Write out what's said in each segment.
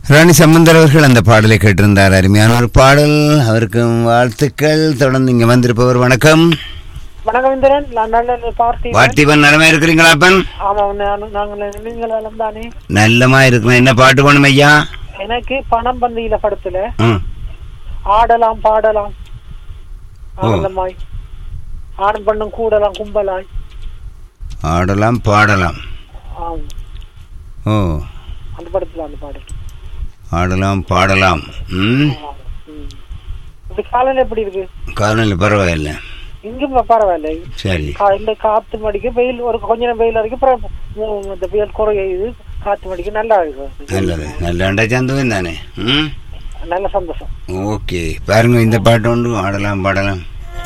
ராணி சம்பந்தர் அவர்கள் அந்த பாடலை கேட்டிருந்தார் அருமையான ஒரு பாடல் அவருக்கும் வாழ்த்துக்கள் தொடர்ந்து இங்க வந்திருப்பவர் வணக்கம் வணக்கம் இந்திரன் நான் நல்ல பார்த்தி பார்த்திபன் நலமா இருக்கிறீங்களா அப்பன் ஆமா நான் நாங்கள் நீங்கள் எல்லாம் தானே நல்லமா இருக்கிறேன் என்ன பாட்டு வேணும் ஐயா எனக்கு பணம் பந்தியில படத்துல ம். ஆடலாம் பாடலாம் ஓ. ஆனந்தமாய் ஆணும் பண்ணும் கூடலாம் கும்பலாய் ஆடலாம் பாடலாம் ஆம் ஓ அந்த படத்துல அந்த பாடல் ஆடலாம் பாடலாம் ம் ஆ, ம். இப்படி காலையில எப்படி இருக்கு காலநிலை பரவாயில்லை இங்கும் பரவாயில்ல சரி கா- இந்த காத்து மடிக்க வெயில் ஒரு கொஞ்ச நேரம் வெயில் வரைக்கும் அப்புறம் மு- இந்த வெயில் குறையுது காத்து மடிக்க நல்லா இருக்கு நல்லது நல்ல சந்தவன் தானே ம் நல்ல சந்தோஷம் ஓகே பாருங்க இந்த பாட்டு உண்டு ஆடலாம் பாடலாம்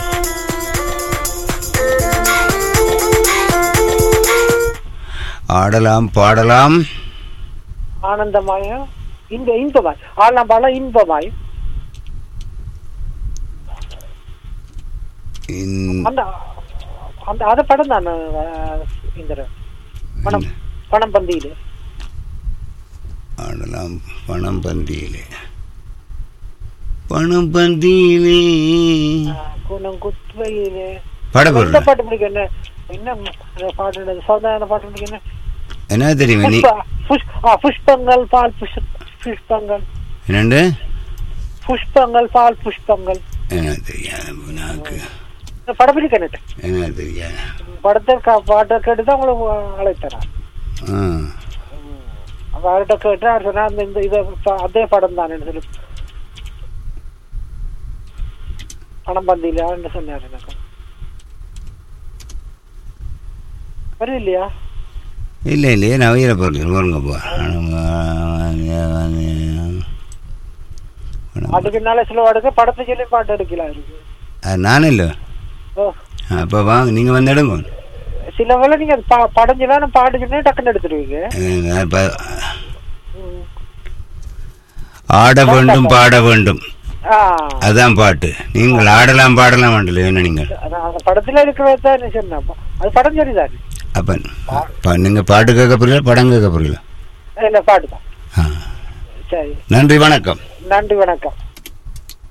ஆடலாம் பாடலாம் ஆனந்தமாயும் இன்ப இன்பமாய் ஆடலாம் பாடலாம் இன்பமாய் இன்- அந்த அந்த அத படம் தான் இந்த பணம் பணம் பந்தியில ஆடலாம் பணம் பந்தியிலே பணம் பந்தியிலே குணம் குத்துவையிலே பாட இந்த போடுறேன் பாட்டு பிடிக்கும் என்ன என்ன அந்த பாட்டு சௌதான பாட்டு பிடிக்கும் என்ன என்ன தெரியுமா நீ புஷ்ப- புஷ்- ஆ, புஷ்பங்கள் பால் புஷ் புஷ்பங்கள் என்னண்டு புஷ்பங்கள் பால் புஷ்பங்கள் என்ன தெரியாது உனக்கு இந்த படம் பிடிக்கும் எனக்கு என்ன தெரியாது படத்தை கா- பாட்டை கேட்டு தான் உங்களுக்கு அழைத்தரேன் ஆ அப்ப அவர்கிட்ட கேட்டு அவர் சொன்னா அந்த இந்த இதை ப- அதே படம் தானே சொல்லி பணம் பந்தியில சொன்னார் எனக்கு வரும் இல்லையா இல்லை இல்லையே நான் உயிரை பொருள் வருங்க போ அதுக்கு என்னால சில பாடுக்கு படத்தை சொல்லி பாட்டு எடுக்கலாம் இருக்கு நானும் இல்லை ஓ அப்போ வாங்க நீங்கள் வந்து எடுங்க சில வேளை நீங்க அது பா- படம் சொல்லா நான் பாட்டு சொன்னா டக்குன்னு எடுத்துடுவீங்க அஹ் அப்ப ம். ஆட வேண்டும் பாட வேண்டும் ஆ அதான் பாட்டு நீங்கள் ஆடலாம் பாடலாம் வேண்டல என்ன நீங்கள் அதான் அந்த படத்துல இருக்கிறத தான் சொன்னேன் அது படம் சரிதான் அப்போ அப்ப நீங்கள் பாட்டு கேட்க புரியல படம் கேட்க புரியல இல்ல பாட்டு தான் ஆ சரி நன்றி வணக்கம் நன்றி வணக்கம்